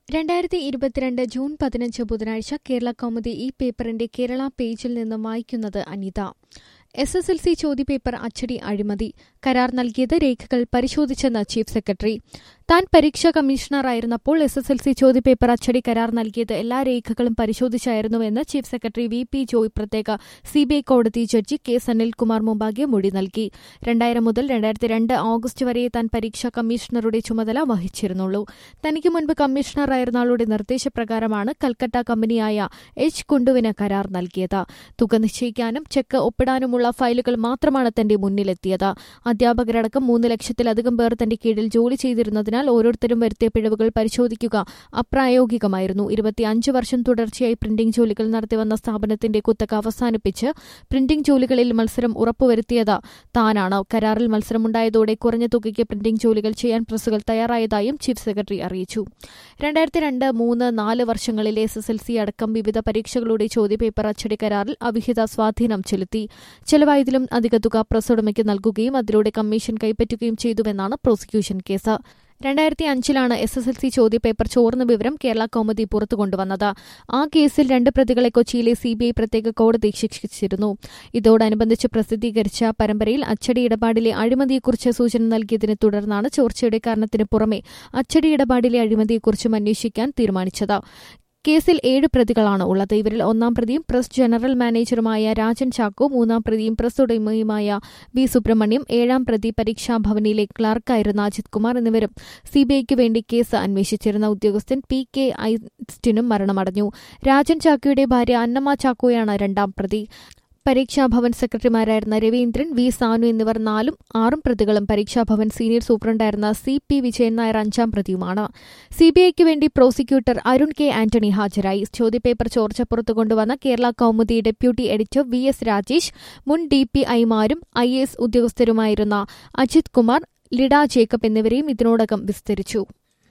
രണ്ടായിരത്തി ഇരുപത്തിരണ്ട് ജൂൺ പതിനഞ്ച് ബുധനാഴ്ച കേരള കൗമുദി ഈ പേപ്പറിന്റെ കേരള പേജിൽ നിന്നും വായിക്കുന്നത് Anitha S S L C ചോദ്യപേപ്പർ അച്ചടി അഴിമതി കരാർ നൽകിയത് രേഖകൾ പരിശോധിച്ചെന്ന് ചീഫ് സെക്രട്ടറി താൻ പരീക്ഷാ കമ്മീഷണറായിരുന്നപ്പോൾ എസ് എസ് എൽ സി ചോദ്യപേപ്പർ അച്ചടി കരാർ നൽകിയത് എല്ലാ രേഖകളും പരിശോധിച്ചായിരുന്നുവെന്ന് chief secretary V P Joy പ്രത്യേക സിബിഐ കോടതി ജഡ്ജി കെ സനിൽകുമാർ മുമ്പാകെ മൊഴി നൽകി രണ്ടായിരം മുതൽ രണ്ടായിരത്തി രണ്ട് ഓഗസ്റ്റ് വരെ താൻ പരീക്ഷാ കമ്മീഷണറുടെ ചുമതല വഹിച്ചിരുന്നുള്ളൂ തനിക്ക് മുൻപ് കമ്മീഷണറായിരുന്ന ആളുടെ നിർദ്ദേശപ്രകാരമാണ് കൽക്കട്ട കമ്പനിയായ എച്ച് കുണ്ടുവിന് കരാർ നൽകിയത് തുക നിശ്ചയിക്കാനും ചെക്ക് ഒപ്പിടാനുമുള്ള ഫയലുകൾ മാത്രമാണ് തന്റെ മുന്നിലെത്തിയത് അധ്യാപകരടക്കം മൂന്ന് ലക്ഷത്തിലധികം പേർ തന്റെ കീഴിൽ ജോലി ചെയ്തിരുന്നതിനാൽ ഓരോരുത്തരും വരുത്തിയ പിഴവുകൾ പരിശോധിക്കുക അപ്രായോഗികമായിരുന്നു ഇരുപത്തിയഞ്ച് വർഷം തുടർച്ചയായി പ്രിന്റിംഗ് ജോലികൾ നടത്തിവന്ന സ്ഥാപനത്തിന്റെ കുത്തക അവസാനിപ്പിച്ച് പ്രിന്റിംഗ് ജോലികളിൽ മത്സരം ഉറപ്പുവരുത്തിയത് താനാണ് കരാറിൽ മത്സരമുണ്ടായതോടെ കുറഞ്ഞ തുകയ്ക്ക് പ്രിന്റിംഗ് ജോലികൾ ചെയ്യാൻ പ്രസുകൾ തയ്യാറായതായും ചീഫ് സെക്രട്ടറി അറിയിച്ചു രണ്ടായിരത്തി രണ്ട് മൂന്ന് നാല് വർഷങ്ങളിലെ എസ് എസ് എൽ സി അടക്കം വിവിധ പരീക്ഷകളുടെ ചോദ്യപേപ്പർ അച്ചടി കരാറിൽ അവിഹിത സ്വാധീനം ചെലുത്തി ചെലവായതിലും അധിക തുക പ്രസ് ഉടമയ്ക്ക് നൽകുകയും അതിലൂടെ കമ്മീഷൻ കൈപ്പറ്റുകയും ചെയ്തുവെന്നാണ് പ്രോസിക്യൂഷൻ കേസ് രണ്ടായിരത്തി അഞ്ചിലാണ് എസ് എസ് എൽ സി ചോദ്യപേപ്പർ ചോർന്ന വിവരം കേരള കൗമുദി പുറത്തു കൊണ്ടുവന്നത് ആ കേസിൽ രണ്ട് പ്രതികളെ കൊച്ചിയിലെ സിബിഐ പ്രത്യേക കോടതി ശിക്ഷിച്ചിരുന്നു ഇതോടനുബന്ധിച്ച് പ്രസിദ്ധീകരിച്ച പരമ്പരയിൽ അച്ചടി ഇടപാടിലെ അഴിമതിയെക്കുറിച്ച് സൂചന നൽകിയതിനെ തുടർന്നാണ് ചോർച്ചയുടെ കാരണത്തിന് പുറമെ അച്ചടി ഇടപാടിലെ അഴിമതിയെക്കുറിച്ചും അന്വേഷിക്കാൻ തീരുമാനിച്ചത് കേസിൽ ഏഴ് പ്രതികളാണ് ഉള്ളത് ഇവരിൽ ഒന്നാം പ്രതിയും പ്രസ് ജനറൽ മാനേജറുമായ രാജൻ ചാക്കോ മൂന്നാം പ്രതിയും പ്രസ് ഉടമയുമായ വി സുബ്രഹ്മണ്യം ഏഴാം പ്രതി പരീക്ഷാഭവനിലെ ക്ലർക്കായിരുന്ന അജിത് കുമാർ എന്നിവരും സിബിഐക്ക് വേണ്ടി കേസ് അന്വേഷിച്ചിരുന്ന ഉദ്യോഗസ്ഥൻ പി കെ ഐസ്റ്റിനും മരണമടഞ്ഞു രാജൻ ചാക്കോയുടെ ഭാര്യ അന്നമ്മ ചാക്കോയാണ് രണ്ടാം പ്രതി പരീക്ഷാഭവൻ സെക്രട്ടറിമാരായിരുന്ന രവീന്ദ്രൻ വി സാനു എന്നിവർ നാലും ആറും പ്രതികളും പരീക്ഷാഭവൻ സീനിയർ സൂപ്രണ്ടായിരുന്ന സി പി വിജയൻ നായർ അഞ്ചാം പ്രതിയുമാണ് സിബിഐക്ക് വേണ്ടി പ്രോസിക്യൂട്ടർ അരുൺ കെ ആന്റണി ഹാജരായി ചോദ്യപേപ്പർ ചോർച്ച പുറത്തു കൊണ്ടുവന്ന Kerala Kaumudi deputy editor V S Rajesh മുൻ ഡി പി ഐമാരും ഐ എസ് ഉദ്യോഗസ്ഥരുമായിരുന്ന അജിത് കുമാർ ലിഡ ജേക്കബ് എന്നിവരെയും ഇതിനോടകം വിസ്തരിച്ചു